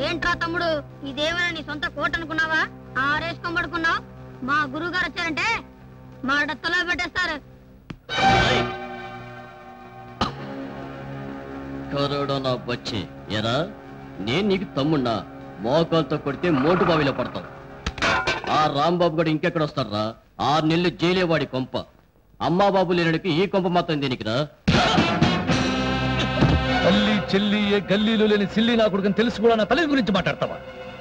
ఏంట్రా తమ్ముడు ఇదేమైనా నీ సొంత కోట అనుకున్నావా ఆరేసుకొని పడుకున్నావు మా గురువు గారు వచ్చారంటే మా డత్తలో పెట్టేస్తారు కరోడా వచ్చి ఎరా నేను నీకు తమ్మున్నా మోకాలతో కొడితే మోటు బావిలో పడతావు ఆ రాంబాబు గడు ఇంకెక్కడ వస్తారా ఆరు నెలలు జైలేవాడి కొంప అమ్మా బాబు లేనడికి ఈ కొంప మాత్రం దేనికిరా తల్లి చెల్లి ఏ గల్లీలో లేని సిల్లి నా కొడుకుని తెలుసు కూడా నా తల్లి గురించి మాట్లాడతావా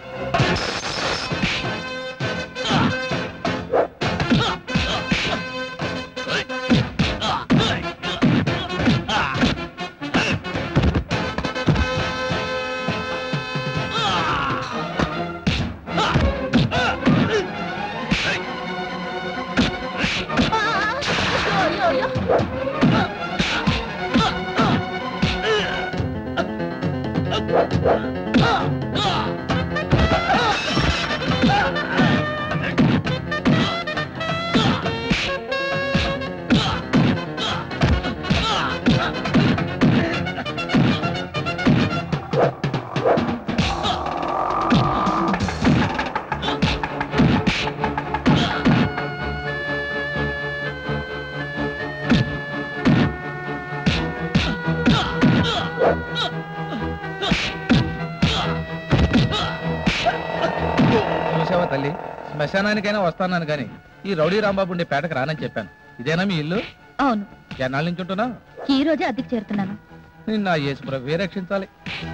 చూసావా తల్లి శ్మశానానికైనా వస్తానని కానీ ఈ రౌడీ రాంబాబు ఉండే పేటకు రానని చెప్పాను ఇదేనా మీ ఇల్లు అవును ఎన్నాళ్ళ నుంచి ఉంటున్నా ఈ రోజే అద్దెకి చేరుతున్నాను నిన్న యేసు ప్రభువే రక్షించాలి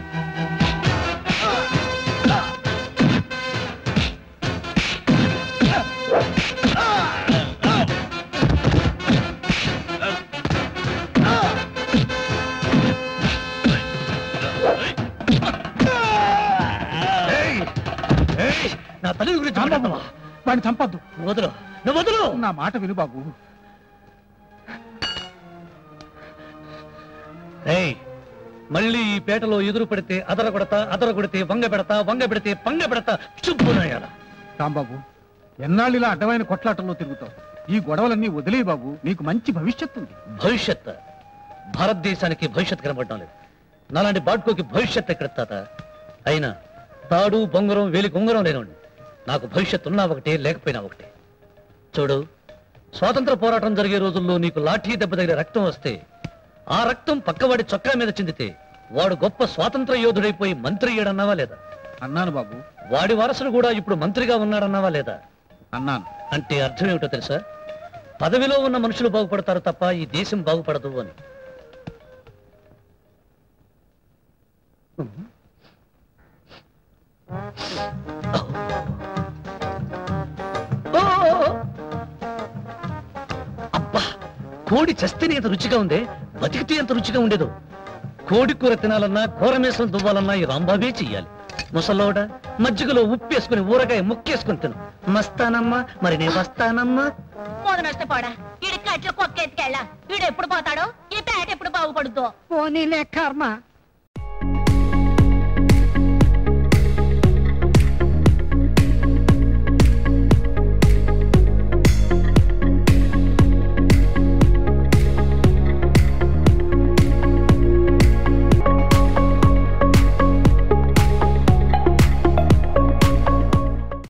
నా తల్లి గురించి మాట్లాడతావా వాడిని చంపద్దు నువ్వు వదులు నువ్వు వదులు నా మాట విను బాబు ఏయ్ మళ్ళీ ఈ పేటలో ఎదురు పెడితే అదర కొడతా అదర కొడితే వంగ పెడతా వంగ పెడితే పంగ పెడతా చుప్పునాయాల రాంబాబు ఎన్నాళ్ళు ఇలా అడ్డమైన కొట్లాటల్లో తిరుగుతావు ఈ గొడవలన్నీ వదిలే బాబు నీకు మంచి భవిష్యత్తు ఉంది భవిష్యత్ భారతదేశానికి భవిష్యత్ కనబడటం లేదు నాలాంటి బాడ్కోకి భవిష్యత్ ఎక్కడ తాత అయినా తాడు బొంగరం వేలి ఉంగరం లేనివాడిని నాకు భవిష్యత్తు ఉన్నా ఒకటే లేకపోయినా ఒకటే చూడు స్వాతంత్ర పోరాటం జరిగే రోజుల్లో నీకు లాఠీ దెబ్బ తగిలే రక్తం వస్తే ఆ రక్తం పక్కవాడి చొక్కా మీద చిందితే వాడు గొప్ప స్వాతంత్ర యోధుడైపోయి మంత్రి అయ్యాడన్నావా లేదా అన్నాను బాబు వాడి వారసుడు కూడా ఇప్పుడు మంత్రిగా ఉన్నాడన్నావా లేదా అన్నాను అంటే అర్థం ఏమిటో తెలుసా పదవిలో ఉన్న మనుషులు బాగుపడతారు తప్ప ఈ దేశం బాగుపడదు అని ఓ! అబ్బా కోడి చస్తేనే ఎంత రుచిగా ఉందే బతికితే ఎంత రుచిగా ఉండేదో కోడి కూర తినాలన్నా కూరమేసం దువ్వాలన్నా ఈ రాంబాబే చెయ్యాలి ముసలోడ మజ్జిగలో ఉప్పేసుకుని ఊరగాయ ముక్కేసుకుని తిను మస్తానమ్మా మరి నేను వస్తానమ్మా మోదన నష్టపోడా ఈడి కట్లో కుక్క ఎత్తుకెళ్ళా వీడు ఎప్పుడు పోతాడో ఈ పేట ఎప్పుడు బాగుపడుద్దో పోనీలే కర్మ